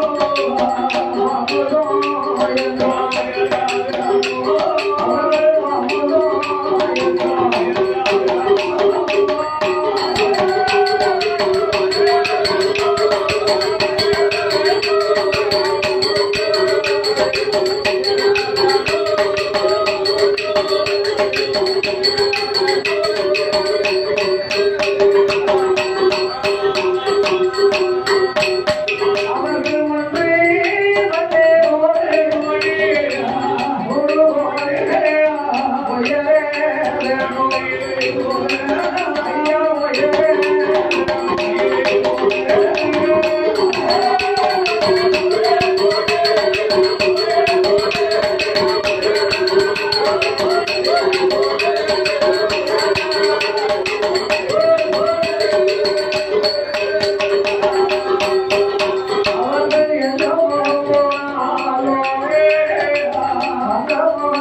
அவர்கள் ஒன்றே வந்தே ஓரே மொழி ஒரு ஓரே ஒயரே ஐயா ஒயரே அவர்கள் எந்த போனாலோ அந்த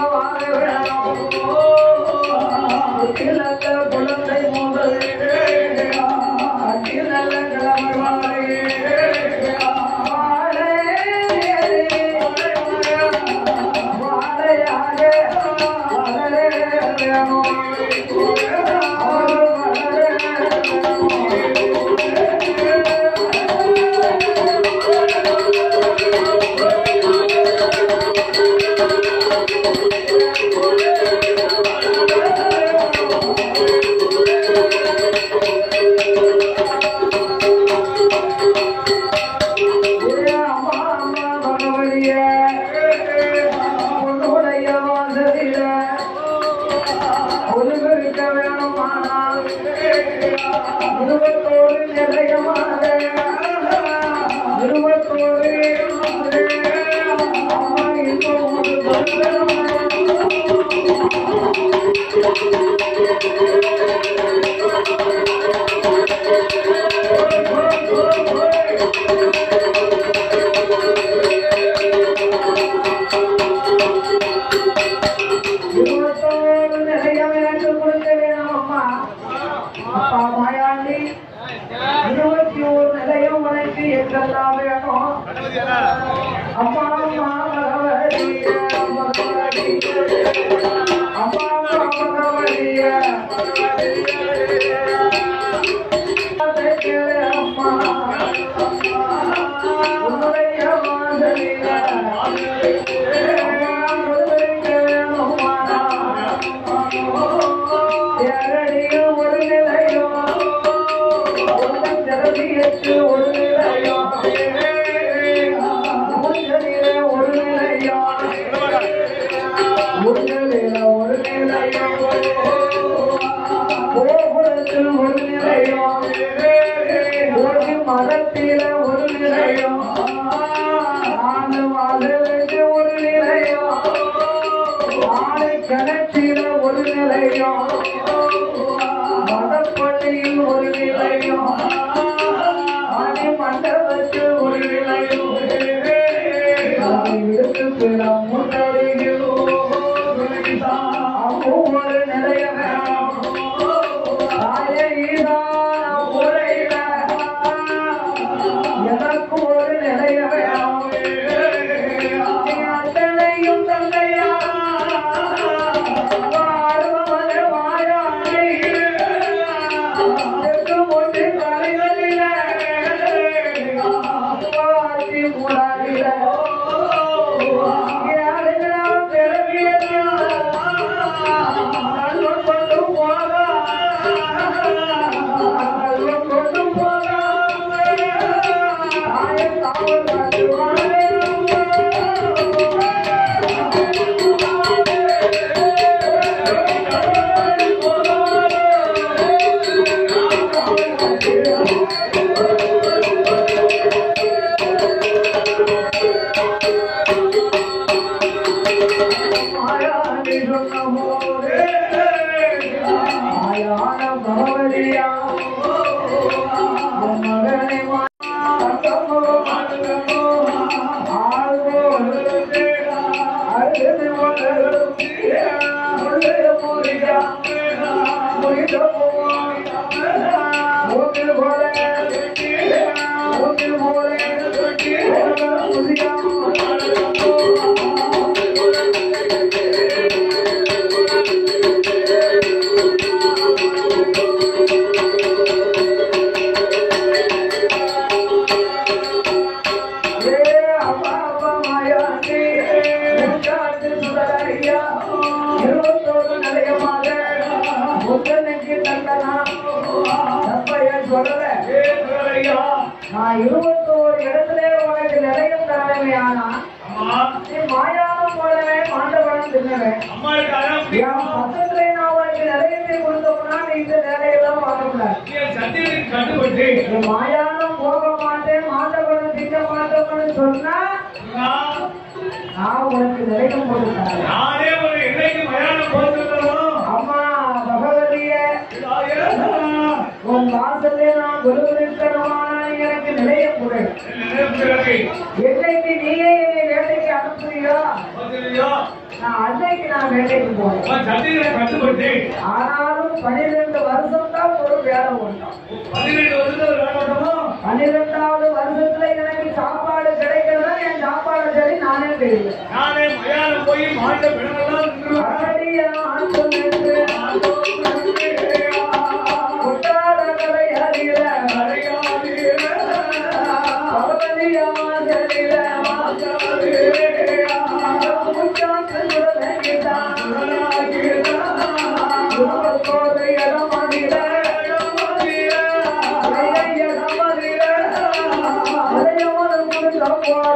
அகிலத்த குழந்தை முதல் அகிலல்ல கிழமை வாழையாக வளரே வேணும் இருபத்தோரு நிலையம் எனக்கு கொடுக்க வேணும் அம்மா அப்பா மாயாண்டி இருபத்தி ஒரு நிலையம் உனக்கு எங்கெல்லாம் வேணும் அம்மா அம்மா பகவதிய பகவதிய அம்மா அம்மா பகவதிய அம்மா உன்னுடைய மாதிரிய ஒரு நிலையோ ஒரு நிலையோ ஒரு நிலையோ முருகனில ஒரு நிலையம் கோபுரத்தில் ஒரு நிலையம் ஒரு மதத்தில ஒரு நிலையம் ஆண்டு மதலுக்கு ஒரு நிலையம் ஆடு கிணற்றில ஒரு நிலையம் மதப்பள்ளியில் ஒரு நிலையம் ஆணி மண்டபத்தில் ஒரு நிலையம் இருக்கு பிற முன்னறிகிறோம் ஒவ்வொரு நிலையம் எனக்கு ஒரு நிலைய அத்தனையும் தந்தையா வாழ்வமது மாயாண்டி ஒன்று தலைகளில ஊற்று போல ஊற்று போல புதியா ஏ அப்பா அப்பா மாயாண்டி முட்டாட்டு சுடலையா இருபத்தோரு நிலையமாக முத்தனுக்கு தந்தனா தப்பைய சொல்லல நான் இருபத்தோரு இடத்துல உனக்கு நிலையம் தரவேனா நீ மாயானம் போலவே மாண்டவனம் தின்னவே என் பக்கத்துல நான் உனக்கு நிலையத்தை கொடுத்தோம்னா நீ இந்த நிலையெல்லாம் பார்க்கக்கூடாது கட்டுப்பட்டு நீ மாயானம் போக மாட்டேன் மாண்டவனம் திங்க மாட்டோம்னு சொன்னா நான் உனக்கு நிலையம் கொடுத்தேன் நானே ஒரு இலைக்கு மயானம் போட்டுக்கிறோம் அம்மா பகவதிய உன் வாசலே நான் குருவிருக்கணுமான எனக்கு நிலைய கொடு என்னைக்கு நீயே என்னை வேலைக்கு அனுப்புறியோ நான் அன்னைக்கு நான் வேலைக்கு போறேன் கட்டுப்பட்டு ஆனாலும் பன்னிரெண்டு வருஷம் தான் ஒரு வேலை ஒன்றும் பதினெட்டு வருஷம் வேணும் பன்னிரெண்டாவது வருஷத்துல எனக்கு சாப்பாடு கிடைக்கிறதா என் சாப்பாடு சரி நானே தெரியும் நானே மயானம் போய் மாட்ட பிணமெல்லாம் நின்றுவேன். அகடியா ஆண் சொன்னது கொட்டாத கதை அறிகிற பகவதியா தெரிகிற முச்சாத்து சுடலைதான் கோதை இடமதிர இடமதிர அதையவன் கொடுத்த போற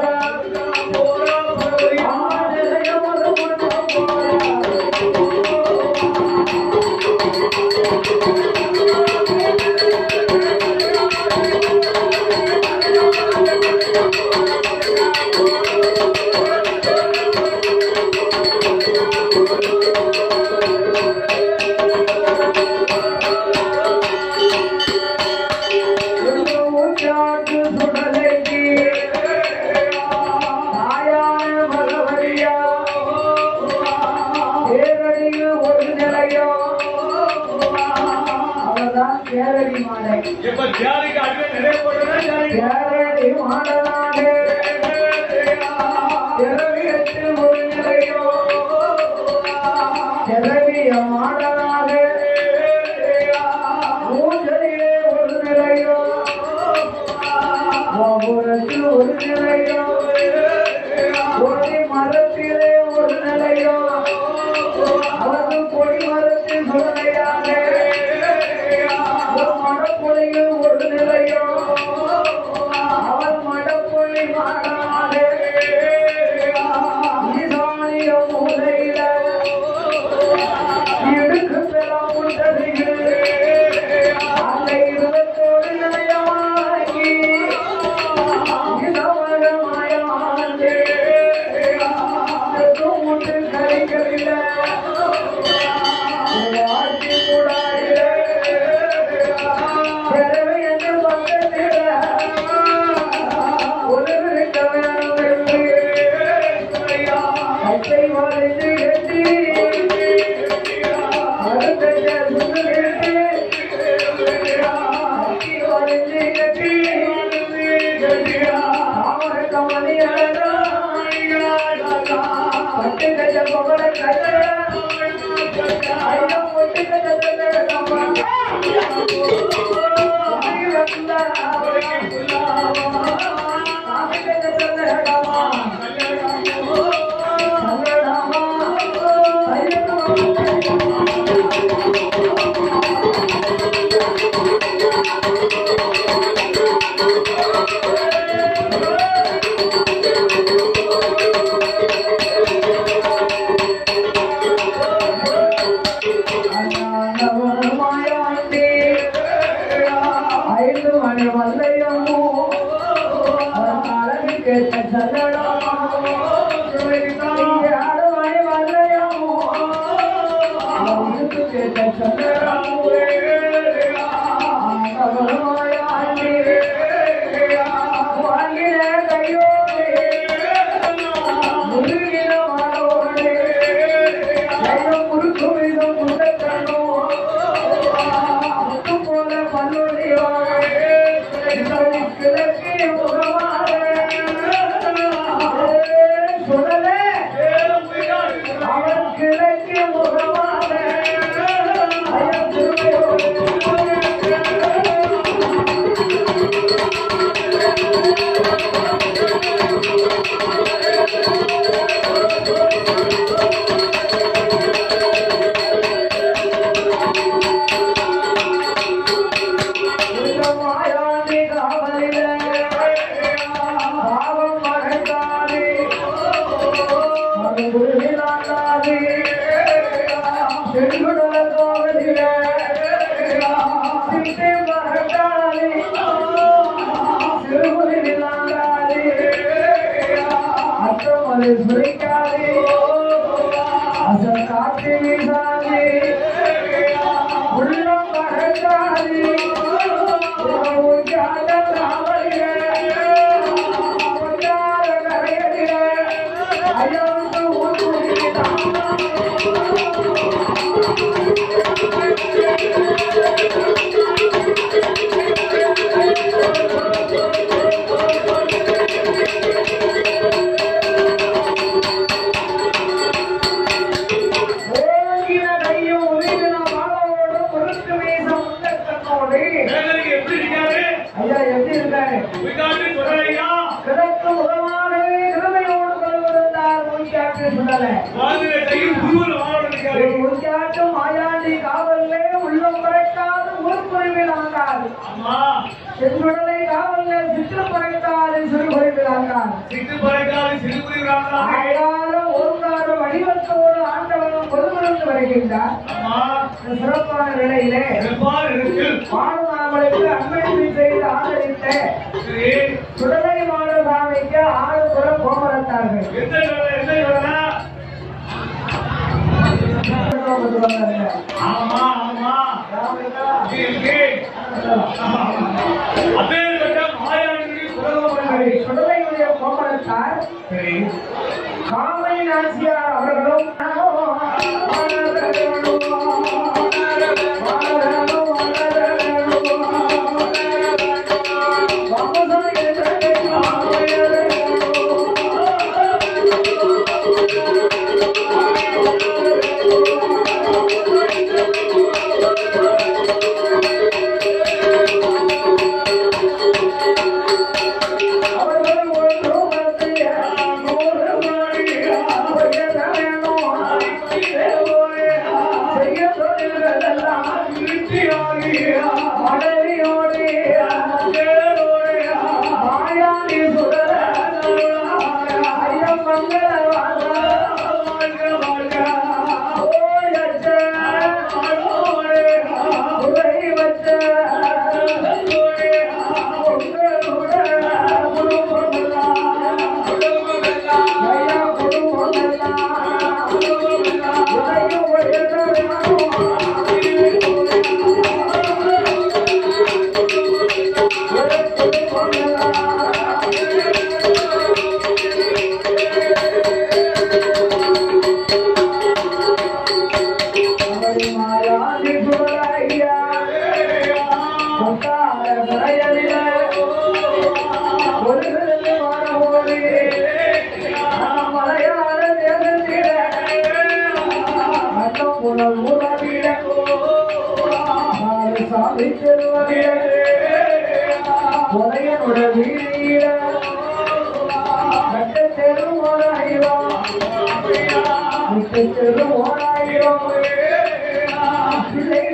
அதையவன் கொடுத்த போற ஊற்றாற்று சுடலைக்கு தாயான பகவதியா தேரடியில் ஒரு நிலையோ அவர்தான் தேரடி மாலை இப்ப தியானிக்கு அடிமை நிறைய போட்டுனா தியானிக்கு தேரடி மாடனாக திரவியத்தில் ஒரு நிலையோ திரவிய மாடனாக மூஞ்சலிலே ஒரு நிலையோ கோபுரத்தில் ஒரு நிலையோ கொடி மரத்திலே ஒரு நிலையோ அவர்கள் கொடி மரத்தில் சுடலையாக ஒரு மடப்பொழியில் ஒரு நிலையோ அவர் மடப்பொழி மாடாக ஈசானிய மூலையில இடுக்கு பெறாம அந்த இருபத்தோரு நிலையமாகி இதமயமாயாண்டே மூன்று கரைகளில வாழ்க்கை கூடாயில பிறவை என்று பக்கத்தில ஒருவருக்கு வேணும் என்று கட்டை வளைந்து கட்டி அடுத்த சுண்டு கட்டி கட்டி வளைந்து கட்டி தாமரை கமலி அழகா பட்டு கட்ட பவள கட்ட ஐயம் ஒட்டு கட்ட கம்மா ஐந்து மணி வல்லையமோ அழகு கேட்ட சல்லடமோ ஆறு மணி வல்லையமோ அவனுக்கு கேட்ட சல்லடமோ ஆண்டவருமாயாண்டி வாங்கின கையோடு முருகின மனோடு கையம் முறுக்கு விதம் முட்டக்கண்ணோ முத்து போல பல்லுடையவா கிழக்கு முகமாக சுடலே அவன் கிழக்கு முகமாக ஐயம் திருமையோடு மாயாண்டி காவலிலே பாவம் மறைந்தானே மறுபுரிலாண்டானே செங்குடல காவலிலே சித்தை மறைந்தானே சிறுபுரிலாண்டானே அத்தமலை சுரைக்காதே அசல் காத்து வீசாதே உள்ளம் மறைந்தாதே ஐயா எப்படி இருக்காரு கிழக்கு முகமாகவே கிருமையோடு கொள்வதால் முடிச்சாட்டு சொல்லல முடிச்சாட்டும் மாயாண்டி காவல்லே உள்ளம் பறைக்காது உருக்குறைவில் ஆங்காது சென்றுடலை காவல்லே சிற்று பறைக்காது சிறுகுறைவில் ஆங்காது ஆயிரம் ஒரு வடிவத்தோடு ஆண்டவனும் பொதுமருந்து வருகின்றார் இந்த சிறப்பான நிலையிலே மாணவர்களுக்கு அன்பளிப்பு செய்து ஆதரித்த சுடலை மாணவசாமிக்கு ஆறு குலம் கோமரத்தார்கள் ஆமா ஆமா அப்பேற்பட்ட மாயாண்டி அதை சுடலையுடைய கோமரத்தார் காமணி நாச்சியார் அவர்களும் அவர்கள் ஒன்று மத்திய நூறு செய்ய தொழில்களெல்லாம் மனைவியோடு மாயாண்டி சுடர ஐயம் மங்கள உரை வச்ச மலையாள தேசத்தில அன்னம் புனல் உறவிட நாலு சாமி செல்வதில கொலையனோட வீதியில கட்ட தெரு ஓராயிரம் விட்டு தெரு ஓராயிரம் பிள்ளை